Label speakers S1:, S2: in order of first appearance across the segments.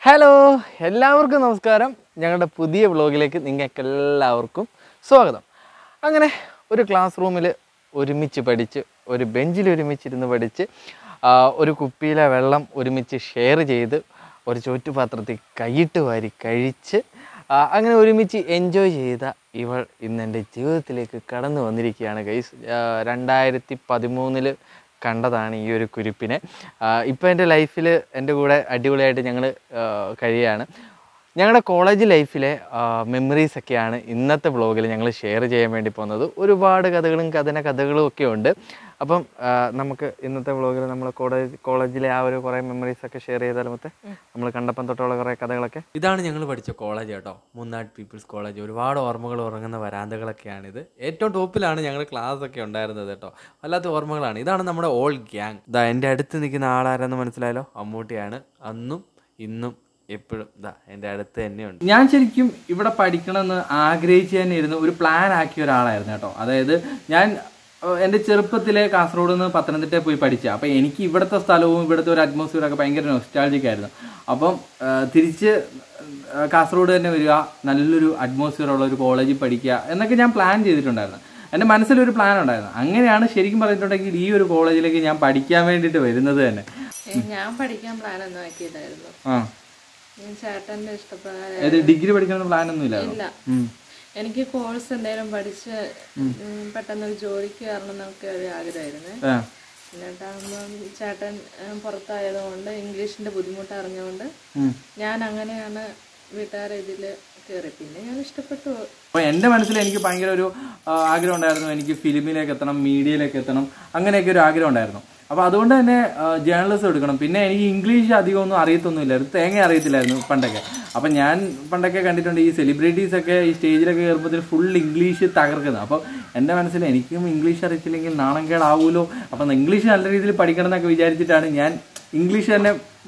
S1: Hello എല്ലാവർക്കും നമസ്കാരം ഞങ്ങളുടെ പുതിയ വ്ളോഗിലേക്ക് നിങ്ങൾക്ക് എല്ലാവർക്കും സ്വാഗതം അങ്ങനെ ഒരു ക്ലാസ് റൂമിൽ ഒരുമിച്ച് പഠിച്ച് ഒരു ബെഞ്ചിൽ ഒരുമിച്ചിരുന്ന് പഠിച്ച് ആ, ഒരു കുപ്പിയിലെ വെള്ളം ഒരുമിച്ച് ഷെയർ ചെയ്ത് ഒരു ചോറ്റുപാത്രത്തിൽ കൈയിട്ട് വാരി കഴിച്ച് ആ, അങ്ങനെ ഒരുമിച്ച് എൻജോയ് ചെയ്ത ഇവൾ ഇന്ന് എൻ്റെ ജീവിതത്തിലേക്ക് കടന്നു വന്നിരിക്കുകയാണ് ഗൈസ് രണ്ടായിരത്തി പതിമൂന്നിൽ കണ്ടതാണ് ഈ ഒരു കുരിപ്പിനെ ഇപ്പോൾ എൻ്റെ ലൈഫിൽ എൻ്റെ കൂടെ അടിപൊളിയായിട്ട് ഞങ്ങൾ കഴിയാണ് ഞങ്ങളുടെ കോളേജ് ലൈഫിലെ മെമ്മറീസ് ഒക്കെയാണ് ഇന്നത്തെ വ്ളോഗിൽ ഞങ്ങൾ ഷെയർ ചെയ്യാൻ വേണ്ടി പോകുന്നത് ഒരുപാട് കഥകളും കഥന കഥകളും ഒക്കെ ഉണ്ട് അപ്പം ആ, നമുക്ക് ഇന്നത്തെ വ്ളോഗിൽ നമ്മൾ കോളേജ് കോളേജിലെ ആ ഒരു കുറേ മെമ്മറീസ് ഒക്കെ ഷെയർ ചെയ്താലും മൊത്തം നമ്മൾ കണ്ടപ്പം തൊട്ടുള്ള കുറേ കഥകളൊക്കെ
S2: ഇതാണ് ഞങ്ങൾ പഠിച്ച കോളേജ് കേട്ടോ മൂന്നാട് പീപ്പിൾസ് കോളേജ് ഒരുപാട് ഓർമ്മകൾ ഉറങ്ങുന്ന വരാന്തകളൊക്കെയാണിത് ഏറ്റവും ടോപ്പിലാണ് ഞങ്ങൾ ക്ലാസ് ഒക്കെ ഉണ്ടായിരുന്നത് കേട്ടോ വല്ലാത്ത ഓർമ്മകളാണ് ഇതാണ് നമ്മുടെ ഓൾ ഗ്യാങ് ഇതാ എൻ്റെ അടുത്ത് നിൽക്കുന്ന ആളാരെന്ന് മനസ്സിലായല്ലോ അമ്മൂട്ടിയാണ് അന്നും ഇന്നും എപ്പോഴും ഇതാ എൻ്റെ അടുത്ത് തന്നെയുണ്ട്
S3: ഞാൻ ശരിക്കും ഇവിടെ പഠിക്കണമെന്ന് ആഗ്രഹിച്ച് തന്നെ ഇരുന്ന് ഒരു പ്ലാൻ ആക്കിയ ഒരാളായിരുന്നു കേട്ടോ അതായത് ഞാൻ ഏഹ്, എൻ്റെ ചെറുപ്പത്തിലെ കാസർഗോഡ് നിന്ന് പത്തനംതിട്ടയിൽ പോയി പഠിച്ച അപ്പോൾ എനിക്ക് ഇവിടുത്തെ സ്ഥലവും ഇവിടുത്തെ ഒരു അറ്റ്മോസ്ഫിയർ ഒക്കെ ഭയങ്കര നൊസ്റ്റാൾജിക് ആയിരുന്നു അപ്പം ഏഹ്, തിരിച്ച് ഏഹ്, കാസർഗോഡ് തന്നെ വരിക നല്ലൊരു അറ്റ്മോസ്ഫിയർ ഉള്ള ഒരു കോളേജിൽ പഠിക്കുക എന്നൊക്കെ ഞാൻ പ്ലാൻ ചെയ്തിട്ടുണ്ടായിരുന്നു എൻ്റെ മനസ്സിലൊരു പ്ലാൻ ഉണ്ടായിരുന്നു അങ്ങനെയാണ് ശരിക്കും പറഞ്ഞിട്ടുണ്ടെങ്കിൽ ഈ ഒരു കോളേജിലേക്ക് ഞാൻ പഠിക്കാൻ വേണ്ടിയിട്ട് വരുന്നത് തന്നെ
S4: ഏ, ഞാൻ പഠിക്കാൻ പ്ലാൻ ഒന്നും ആക്കിയതായിരുന്നു
S3: ആ
S4: ഞാൻ ചേട്ടന്റെ ഇഷ്ടപ്രകാരം
S3: ഏത് ഡിഗ്രി പഠിക്കണമെന്ന് പ്ലാൻ ഒന്നും ഇല്ലായിരുന്നു
S4: ഇല്ല
S3: ഉം.
S4: എനിക്ക് കോഴ്സ് എന്തെങ്കിലും പഠിച്ച് ഉം, പെട്ടെന്ന് ഒരു ജോലിക്ക് കയറണം എന്നൊക്കെ ഒരു ആഗ്രഹമായിരുന്നു
S3: ആ
S4: എന്നിട്ടാകുമ്പം ചേട്ടൻ ഏ, പുറത്തായതുകൊണ്ട് ഇംഗ്ലീഷിന്റെ ബുദ്ധിമുട്ട് അറിഞ്ഞുകൊണ്ട് ഞാൻ അങ്ങനെയാണ് വീട്ടുകാരെ ഇതിൽ കയറി പിന്നെ ഞാൻ ഇഷ്ടപ്പെട്ടു
S3: അപ്പോൾ എൻ്റെ മനസ്സിൽ എനിക്ക് ഭയങ്കര ഒരു ആ, ആഗ്രഹം ഉണ്ടായിരുന്നു എനിക്ക് ഫിലിമിലേക്ക് എത്തണം മീഡിയയിലേക്ക് എത്തണം അങ്ങനെയൊക്കെ ഒരു ആഗ്രഹം ഉണ്ടായിരുന്നു അപ്പോൾ അതുകൊണ്ട് തന്നെ ജേർണലിസം എടുക്കണം പിന്നെ എനിക്ക് ഇംഗ്ലീഷ് അധികം ഒന്നും അറിയത്തൊന്നുമില്ലായിരുന്നു തേങ്ങ അറിയത്തില്ലായിരുന്നു പണ്ടൊക്കെ അപ്പം ഞാൻ പണ്ടൊക്കെ കണ്ടിട്ടുണ്ട് ഈ സെലിബ്രിറ്റീസ് ഒക്കെ ഈ സ്റ്റേജിലൊക്കെ കയറുമ്പോൾ ഫുൾ ഇംഗ്ലീഷ് തകർക്കുന്നത് അപ്പോൾ എൻ്റെ മനസ്സിൽ എനിക്കും ഇംഗ്ലീഷ് അറിയത്തില്ലെങ്കിൽ നാണം കേടാവുമല്ലോ അപ്പം ഇംഗ്ലീഷ് നല്ല രീതിയിൽ പഠിക്കണം എന്നൊക്കെ വിചാരിച്ചിട്ടാണ് ഞാൻ ഇംഗ്ലീഷ് തന്നെ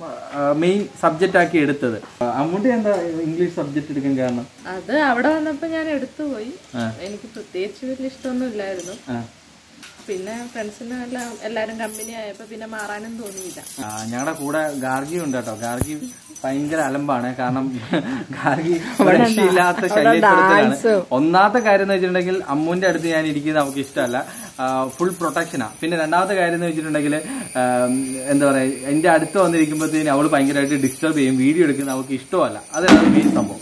S3: മെയിൻ സബ്ജക്റ്റ് ആക്കി എടുത്തത് അമ്മൂട്ടി എന്താ ഇംഗ്ലീഷ് സബ്ജക്റ്റ് എടുക്കാൻ കാരണം
S4: അത് അവിടെ വന്നപ്പോൾ ഞാൻ എടുത്തുപോയി എനിക്ക് പ്രത്യേകിച്ച് വലിയ ഇഷ്ടമൊന്നും ഇല്ലായിരുന്നു
S3: ആ
S4: പിന്നെ ഫ്രണ്ട്സിനും എല്ലാം എല്ലാവരും കമ്പനി ആയപ്പോൾ പിന്നെ മാറാനും തോന്നിയില്ല
S3: ഞങ്ങളുടെ കൂടെ ഗാർഗി ഉണ്ട് കേട്ടോ ഗാർഗി ഭയങ്കര അലമ്പാണ് കാരണം ഗാർഗി രക്ഷയില്ലാത്ത ശല്യപ്പെടുത്തലാണ് ഒന്നാമത്തെ കാര്യം എന്ന് വെച്ചിട്ടുണ്ടെങ്കിൽ അമ്മുവിന്റെ അടുത്ത് ഞാൻ ഇരിക്കുന്നത് അവൾക്ക് ഇഷ്ടമല്ല ഫുൾ പ്രൊട്ടക്ഷനാ പിന്നെ രണ്ടാമത്തെ കാര്യം എന്ന് വെച്ചിട്ടുണ്ടെങ്കിൽ എന്താ പറയാ എന്റെ അടുത്ത് വന്നിരിക്കുമ്പോഴത്തേന് അവൾ ഭയങ്കരമായിട്ട് ഡിസ്റ്റർബ് ചെയ്യും വീഡിയോ എടുക്കുന്നത് അവൾക്ക് ഇഷ്ടമല്ല അതാണ് മെയിൻ സംഭവം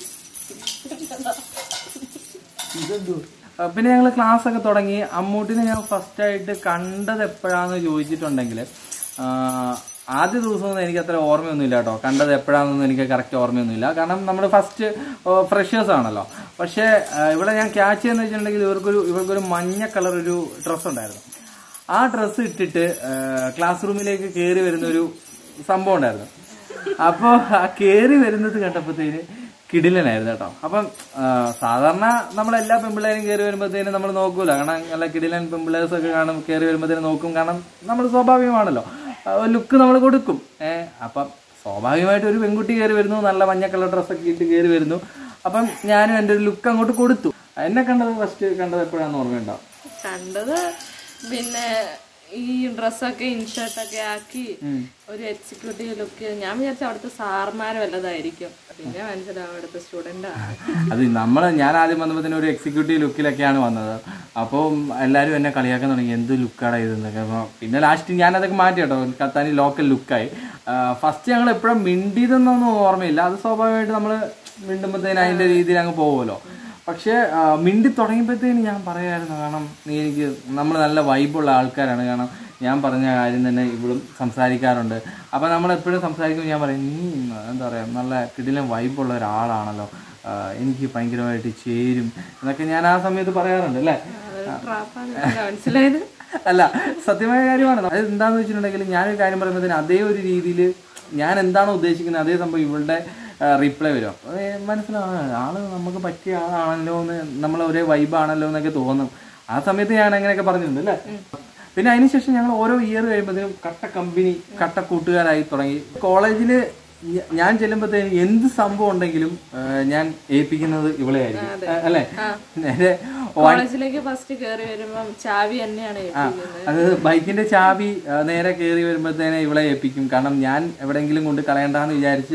S3: ആ, പിന്നെ ഞങ്ങൾ ക്ലാസ് ഒക്കെ തുടങ്ങി അമ്മൂട്ടിനെ ഞാൻ ഫസ്റ്റ് ആയിട്ട് കണ്ടത് എപ്പോഴാന്ന് ചോദിച്ചിട്ടുണ്ടെങ്കിൽ ആ, ആദ്യ ദിവസമൊന്നും എനിക്ക് അത്ര ഓർമ്മയൊന്നുമില്ല കേട്ടോ കണ്ടത് എപ്പോഴാണെന്നൊന്നും എനിക്ക് കറക്റ്റ് ഓർമ്മയൊന്നുമില്ല കാരണം നമ്മൾ ഫസ്റ്റ് ഫ്രഷേഴ്സ് ആണല്ലോ പക്ഷേ ആ, ഇവിടെ ഞാൻ ക്യാച്ച് ചെയ്യുന്ന വെച്ചിട്ടുണ്ടെങ്കിൽ ഇവർക്കൊരു ഇവർക്കൊരു മഞ്ഞ കളർ ഒരു ഡ്രസ്സ് ഉണ്ടായിരുന്നു ആ ഡ്രസ്സ് ഇട്ടിട്ട് ക്ലാസ് റൂമിലേക്ക് കയറി വരുന്ന ഒരു സംഭവം ഉണ്ടായിരുന്നു അപ്പോൾ ആ കയറി വരുന്നത് കണ്ടപ്പോഴത്തേന് കിടിലനായിരുന്നു കേട്ടോ അപ്പം ആ, സാധാരണ നമ്മളെല്ലാ പെമ്പിള്ളേരും കയറി വരുമ്പോഴത്തേനും നമ്മൾ നോക്കൂല കാരണം നല്ല കിടിലൻ പെമ്പിള്ളേഴ്സ് ഒക്കെ കാണും കയറി വരുമ്പോഴത്തേനും നോക്കും കാരണം നമ്മൾ സ്വാഭാവികമാണല്ലോ ലുക്ക് നമ്മൾ കൊടുക്കും ഏഹ് അപ്പം സ്വാഭാവികമായിട്ട് ഒരു പെൺകുട്ടി കയറി വരുന്നു നല്ല മഞ്ഞ കളർ ഡ്രസ്സൊക്കെ ഇട്ട് കയറി വരുന്നു അപ്പം ഞാനും എൻ്റെ ഒരു ലുക്ക് അങ്ങോട്ട് കൊടുത്തു എന്നെ കണ്ടത് ഫസ്റ്റ് കണ്ടത് എപ്പോഴാണെന്ന് ഓർമ്മയുണ്ടോ
S4: കണ്ടത് പിന്നെ ഈ ഡ്രസ്സൊക്കെ ഇൻഷർട്ടൊക്കെ ആക്കി ഒരു എക്സിക്യൂട്ടീവ് ലുക്ക് ഞാൻ വിചാരിച്ച അവിടുത്തെ സാർമാർ വല്ലതായിരിക്കും പിന്നെ മനസ്സിലാവും അവിടുത്തെ സ്റ്റുഡന്റ് ആണ്
S3: അത് നമ്മൾ ഞാൻ ആദ്യം വന്നപ്പോൾ ഒരു എക്സിക്യൂട്ടീവ് ലുക്കിലൊക്കെയാണ് വന്നത് അപ്പോൾ എല്ലാവരും എന്നെ കളിയാക്കാൻ തുടങ്ങി എന്ത് ലുക്കാണ് ഇതെന്നൊക്കെ അപ്പോൾ പിന്നെ ലാസ്റ്റ് ഞാനതൊക്കെ മാറ്റി കേട്ടോ കത്താനി ലോക്കൽ ലുക്കായി ഫസ്റ്റ് ഞങ്ങൾ എപ്പോഴും മിണ്ടിയതെന്നൊന്നും ഓർമ്മയില്ല അത് സ്വാഭാവികമായിട്ട് നമ്മൾ മിണ്ടുമ്പോഴത്തേന് അതിൻ്റെ രീതിയിൽ അങ്ങ് പോകുമല്ലോ പക്ഷേ ആ, മിണ്ടി തുടങ്ങിയപ്പോഴത്തേന് ഞാൻ പറയായിരുന്നു കാരണം നീ എനിക്ക് നമ്മൾ നല്ല വൈബുള്ള ആൾക്കാരാണ് കാരണം ഞാൻ പറഞ്ഞ കാര്യം തന്നെ ഇവളും സംസാരിക്കാറുണ്ട് അപ്പം നമ്മൾ എപ്പോഴും സംസാരിക്കുമ്പോൾ ഞാൻ പറയും നീ എന്താ പറയുക നല്ല കിടിലം വൈബുള്ള ഒരാളാണല്ലോ ആ, എനിക്ക് ഭയങ്കരമായിട്ട് ചേരും എന്നൊക്കെ ഞാൻ ആ സമയത്ത് പറയാറുണ്ട് അല്ലേ
S4: ട്രാപ്പാണ് മനസ്സിലായത്
S3: അല്ല സത്യമായ കാര്യമാണ് അത് എന്താന്ന് വെച്ചിട്ടുണ്ടെങ്കിൽ ഞാനൊരു കാര്യം പറയുമ്പോഴത്തേന് അതേ ഒരു രീതിയിൽ ഞാൻ എന്താണോ ഉദ്ദേശിക്കുന്നത് അതേ സംഭവം ഇവളുടെ റീപ്ലൈ വരും അപ്പോൾ മനസ്സിലാണ് ആള് നമുക്ക് പറ്റിയ ആളാണല്ലോ എന്ന് നമ്മൾ ഒരേ വൈബാണല്ലോ എന്നൊക്കെ തോന്നും ആ സമയത്ത് ഞാൻ അങ്ങനെയൊക്കെ പറഞ്ഞിട്ടുണ്ട് അല്ലേ പിന്നെ അതിനുശേഷം ഞങ്ങൾ ഓരോ ഇയർ കഴിയുമ്പോഴത്തേനും കട്ട കമ്പനി കട്ട കൂട്ടുകാരായി തുടങ്ങി കോളേജിൽ ഞാൻ ചെല്ലുമ്പോഴത്തേന് എന്ത് സംഭവം ഉണ്ടെങ്കിലും ആ, ഞാൻ ഏൽപ്പിക്കുന്നത് ഇവളെ ആയിരിക്കും അല്ലേ നേരെ
S4: കോളേജിലേക്ക് ഫസ്റ്റ് കയറി വരുമ്പം ചാവി തന്നെയാണ് ഏൽപ്പിക്കുന്നത്
S3: അത് ബൈക്കിന്റെ ചാവി ആ, നേരെ കയറി വരുമ്പോഴത്തേനെ ഇവളെ ഏൽപ്പിക്കും കാരണം ഞാൻ എവിടെയെങ്കിലും കൊണ്ട് കളയണ്ടെന്ന് വിചാരിച്ച്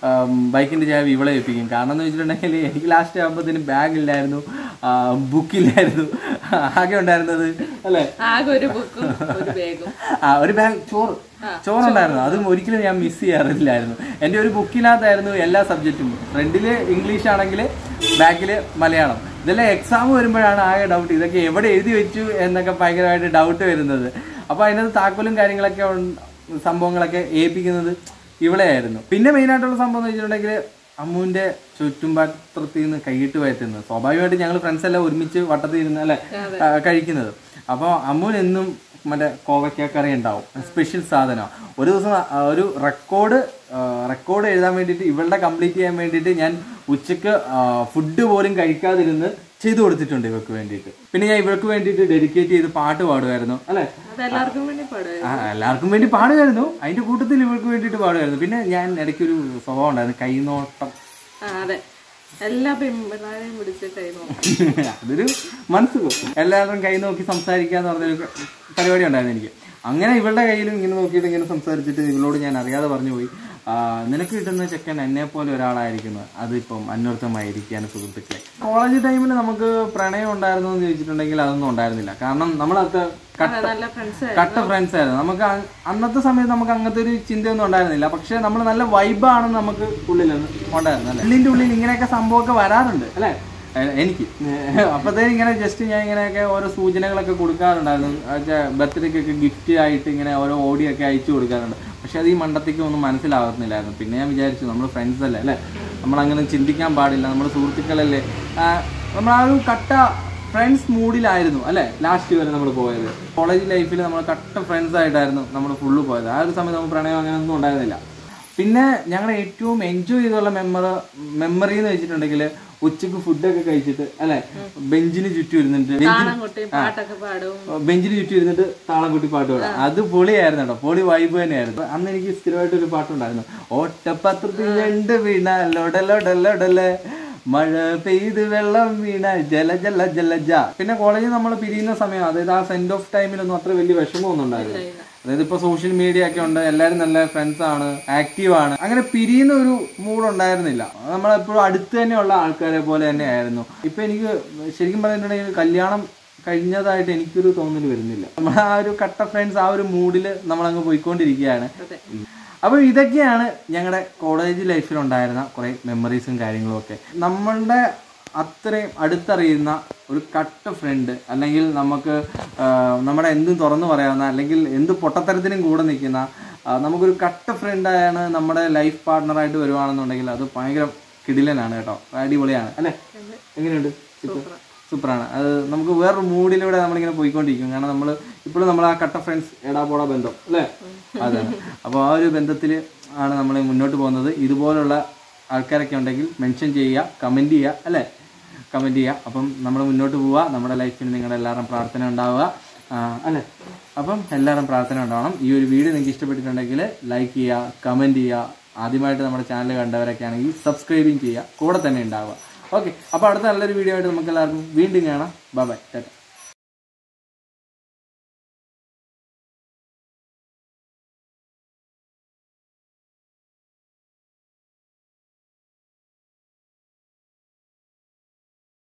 S3: ബൈക്കിൻ്റെ ചാവി ഇവളെ ഏൽപ്പിക്കും കാരണം എന്ന് വെച്ചിട്ടുണ്ടെങ്കിൽ എനിക്ക് ലാസ്റ്റ് ആകുമ്പോഴത്തേനും ബാഗ് ഇല്ലായിരുന്നു ബുക്കില്ലായിരുന്നു ആകെ ഉണ്ടായിരുന്നത് അല്ലേ
S4: ആകെ ഒരു ബുക്കും ഒരു ബാഗും
S3: ആ ഒരു ബാഗ് ചോറ് ചോറുണ്ടായിരുന്നു അതും ഒരിക്കലും ഞാൻ മിസ് ചെയ്യാറില്ലായിരുന്നു എൻ്റെ ഒരു ബുക്കിനകത്തായിരുന്നു എല്ലാ സബ്ജക്റ്റും ഫ്രണ്ടിൽ ഇംഗ്ലീഷ് ആണെങ്കിൽ ബാക്കിൽ മലയാളം ഇതെല്ലാം എക്സാം വരുമ്പോഴാണ് ആകെ ഡൗട്ട് ഇതൊക്കെ എവിടെ എഴുതി വെച്ചു എന്നൊക്കെ ഭയങ്കരമായിട്ട് ഡൗട്ട് വരുന്നത് അപ്പോൾ അതിനകത്ത് താക്കോലും കാര്യങ്ങളൊക്കെ ഉൺ- സംഭവങ്ങളൊക്കെ ഏൽപ്പിക്കുന്നത് ഇവിടെയായിരുന്നു പിന്നെ മെയിനായിട്ടുള്ള സംഭവം എന്ന് വെച്ചിട്ടുണ്ടെങ്കിൽ അമ്മുവിൻ്റെ ചുറ്റുംപാത്രത്തിൽ നിന്ന് കൈയിട്ട് വയറ്റുന്നത് സ്വാഭാവികമായിട്ട് ഞങ്ങൾ ഫ്രണ്ട്സ് എല്ലാം ഒരുമിച്ച് വട്ടത്തിൽ ഇരുന്ന് അല്ലേ ആ, കഴിക്കുന്നത് അപ്പോൾ അമ്മുവിന് എന്നും മറ്റേ കോവയ്ക്ക കറി ഉണ്ടാവും സ്പെഷ്യൽ സാധനം ഒരു ദിവസം ആ, ഒരു റെക്കോർഡ് റെക്കോർഡ് എഴുതാൻ വേണ്ടിയിട്ട് ഇവളുടെ കംപ്ലീറ്റ് ചെയ്യാൻ വേണ്ടിയിട്ട് ഞാൻ ഉച്ചക്ക് ഫുഡ് പോലും കഴിക്കാതിരുന്ന് ചെയ്തു കൊടുത്തിട്ടുണ്ട് ഇവർക്ക് വേണ്ടിയിട്ട് പിന്നെ ഞാൻ ഇവർക്ക് വേണ്ടിയിട്ട് ഡെഡിക്കേറ്റ് ചെയ്ത് പാട്ട് പാടുമായിരുന്നു അല്ലേ
S4: അത് എല്ലാവർക്കും വേണ്ടി പാടുമായിരുന്നു
S3: ആ എല്ലാവർക്കും വേണ്ടി പാടുമായിരുന്നു അതിന്റെ കൂട്ടത്തിൽ ഇവർക്ക് വേണ്ടിയിട്ട് പാടുമായിരുന്നു പിന്നെ ഞാൻ ഇടയ്ക്കൊരു സ്വഭാവം ഉണ്ടായിരുന്നു കൈനോട്ടം
S4: ആ അതെ എല്ലാ പെൺപിള്ളാരെയും പിടിച്ച് കൈ നോക്കും
S3: അതൊരു മനസ്സുഖം എല്ലാവരും കൈ നോക്കി സംസാരിക്കുക എന്ന് പറഞ്ഞൊരു പരിപാടി ഉണ്ടായിരുന്നു എനിക്ക് അങ്ങനെ ഇവളുടെ കയ്യിലും ഇങ്ങനെ നോക്കിയിട്ട് ഇങ്ങനെ സംസാരിച്ചിട്ട് ഇവളോട് ഞാൻ അറിയാതെ പറഞ്ഞു പോയി ആ, നിനക്ക് കിട്ടുന്ന ചെക്കൻ എന്നെ പോലെ ഒരാളായിരിക്കുന്നു അതിപ്പം അന്വർത്ഥമായിരിക്കുകയാണ് സുഹൃത്തുക്കളെ കോളേജ് ടൈമിൽ നമുക്ക് പ്രണയം ഉണ്ടായിരുന്നു എന്ന് ചോദിച്ചിട്ടുണ്ടെങ്കിൽ അതൊന്നും ഉണ്ടായിരുന്നില്ല കാരണം നമ്മളത് കട്ട
S4: നല്ല ഫ്രണ്ട്സ്
S3: കട്ട ഫ്രണ്ട്സ് ആയിരുന്നു നമുക്ക് അ- അന്നത്തെ സമയത്ത് നമുക്ക് അങ്ങനത്തെ ഒരു ചിന്തയൊന്നും ഉണ്ടായിരുന്നില്ല പക്ഷെ നമ്മൾ നല്ല വൈബാണെന്ന് നമുക്ക് ഉള്ളിൽ ഉണ്ടായിരുന്നു അല്ലേ ഉള്ളിൻ്റെ ഉള്ളിൽ ഇങ്ങനെയൊക്കെ സംഭവമൊക്കെ വരാറുണ്ട് അല്ലേ എ- എനിക്ക് അപ്പോഴത്തേനും ഇങ്ങനെ ജസ്റ്റ് ഞാൻ ഇങ്ങനെയൊക്കെ ഓരോ സൂചനകളൊക്കെ കൊടുക്കാറുണ്ടായിരുന്നു ബർത്ത്ഡേക്കൊക്കെ ഗിഫ്റ്റ് ആയിട്ട് ഇങ്ങനെ ഓരോ ഓഡിയോ ഒക്കെ അയച്ചു കൊടുക്കാറുണ്ട് പക്ഷെ അത് ഈ മണ്ടത്തേക്ക് ഒന്നും മനസ്സിലാകുന്നില്ലായിരുന്നു പിന്നെ ഞാൻ വിചാരിച്ചു നമ്മൾ ഫ്രണ്ട്സ് അല്ലേ അല്ലേ നമ്മളങ്ങനെ ചിന്തിക്കാൻ പാടില്ല നമ്മുടെ സുഹൃത്തുക്കളല്ലേ ആ, നമ്മൾ ആ ഒരു കട്ട ഫ്രണ്ട്സ് മൂഡിലായിരുന്നു അല്ലേ ലാസ്റ്റ് വരെ നമ്മൾ പോയത് കോളേജ് ലൈഫിൽ നമ്മൾ കട്ട ഫ്രണ്ട്സ് ആയിട്ടായിരുന്നു നമ്മൾ ഫുള്ള് പോയത് ആ ഒരു സമയത്ത് നമുക്ക് പ്രണയം അങ്ങനെ ഒന്നും ഉണ്ടായിരുന്നില്ല പിന്നെ ഞങ്ങൾ ഏറ്റവും എൻജോയ് ചെയ്തുള്ള മെമ്മർ മെമ്മറി എന്ന് വെച്ചിട്ടുണ്ടെങ്കിൽ ഉച്ചക്ക് ഫുഡൊക്കെ കഴിച്ചിട്ട് അല്ലെ ബെഞ്ചിന് ചുറ്റും ഇരുന്നിട്ട് ബെഞ്ചിന്
S4: താളം കൊട്ടി പാട്ടൊക്കെ പാടും
S3: ബെഞ്ചിന് ചുറ്റും ഇരുന്നിട്ട് താളം കുട്ടി പാട്ട് പാടാം അത് പൊളിയായിരുന്നു കേട്ടോ പൊളി വൈബ് തന്നെയായിരുന്നു അന്ന് എനിക്ക് സ്ഥിരമായിട്ട് ഒരു പാട്ടുണ്ടായിരുന്നു ഓട്ടപത്രത്തിൽ രണ്ട് വീണ ലൊടലൊടലൊടല് മഴ പെയ്ത് വെള്ളം വീണ ജല ജല ജലജ പിന്നെ കോളേജിൽ നമ്മൾ പിരിയുന്ന സമയം അതായത് ആ സെൻഡ് ഓഫ് ടൈമിലൊന്നും അത്ര വലിയ വിഷമമൊന്നും ഉണ്ടായിരുന്നില്ല അതായത് ഇപ്പൊ സോഷ്യൽ മീഡിയ ഒക്കെ ഉണ്ട് എല്ലാവരും നല്ല ഫ്രണ്ട്സ് ആണ് ആക്റ്റീവ് ആണ് അങ്ങനെ പിരിയുന്ന ഒരു മൂഡ് ഉണ്ടായിരുന്നില്ല നമ്മളെപ്പോഴും അടുത്ത് തന്നെയുള്ള ആൾക്കാരെ പോലെ തന്നെ ആയിരുന്നു ഇപ്പൊ എനിക്ക് ശരിക്കും പറഞ്ഞിട്ടുണ്ടെങ്കിൽ കല്യാണം കഴിഞ്ഞതായിട്ട് എനിക്കൊരു തോന്നൽ വരുന്നില്ല നമ്മൾ ആ ഒരു കട്ട ഫ്രണ്ട്സ് ആ ഒരു മൂഡിൽ നമ്മളങ്ങ് പോയിക്കൊണ്ടിരിക്കുകയാണ് അപ്പോൾ ഇതൊക്കെയാണ് ഞങ്ങളുടെ കോളേജ് ലൈഫിലുണ്ടായിരുന്ന കുറേ മെമ്മറീസും കാര്യങ്ങളും ഒക്കെ നമ്മളുടെ അത്രയും അടുത്തറിയുന്ന ഒരു കട്ട ഫ്രണ്ട് അല്ലെങ്കിൽ നമുക്ക് ആ, നമ്മുടെ എന്തും തുറന്നു പറയാവുന്ന അല്ലെങ്കിൽ എന്ത് പൊട്ടത്തരത്തിനും കൂടെ നിൽക്കുന്ന ആ, നമുക്കൊരു കട്ട ഫ്രണ്ടായാണ് നമ്മുടെ ലൈഫ് പാർട്ട്ണറായിട്ട് വരുവാണെന്നുണ്ടെങ്കിൽ അത് ഭയങ്കര കിടിലനാണ് കേട്ടോ അടിപൊളിയാണ് അല്ലേ എങ്ങനെയുണ്ട് സൂപ്പറാണ് അത് നമുക്ക് വേറൊരു മൂഡിലൂടെ നമ്മളിങ്ങനെ പോയിക്കൊണ്ടിരിക്കും കാരണം നമ്മൾ ഇപ്പോഴും നമ്മൾ ആ കട്ട ഫ്രണ്ട്സ് എടാ പോടാ ബന്ധം അല്ലേ അതാണ് അപ്പോൾ ആ ഒരു ബന്ധത്തിൽ ആണ് നമ്മൾ മുന്നോട്ട് പോകുന്നത് ഇതുപോലുള്ള ആൾക്കാരൊക്കെ ഉണ്ടെങ്കിൽ മെൻഷൻ ചെയ്യുക കമൻറ്റ് ചെയ്യുക അല്ലേ കമൻറ്റ് ചെയ്യുക അപ്പം നമ്മൾ മുന്നോട്ട് പോവുക നമ്മുടെ ലൈഫിൽ നിങ്ങളുടെ എല്ലാവരും പ്രാർത്ഥന ഉണ്ടാവുക ആ, അല്ലേ അപ്പം എല്ലാവരും പ്രാർത്ഥന ഉണ്ടാവണം ഈ ഒരു വീഡിയോ നിങ്ങൾക്ക് ഇഷ്ടപ്പെട്ടിട്ടുണ്ടെങ്കിൽ ലൈക്ക് ചെയ്യുക കമൻറ്റ് ചെയ്യുക ആദ്യമായിട്ട് നമ്മുടെ ചാനൽ കണ്ടവരൊക്കെ ആണെങ്കിൽ സബ്സ്ക്രൈബിങ് ചെയ്യുക കൂടെ തന്നെ ഉണ്ടാവുക ഓക്കെ അപ്പോൾ അടുത്ത നല്ലൊരു വീഡിയോ ആയിട്ട് നമുക്ക് എല്ലാവർക്കും വീണ്ടും കാണാം ബൈ ബൈ ടാറ്റ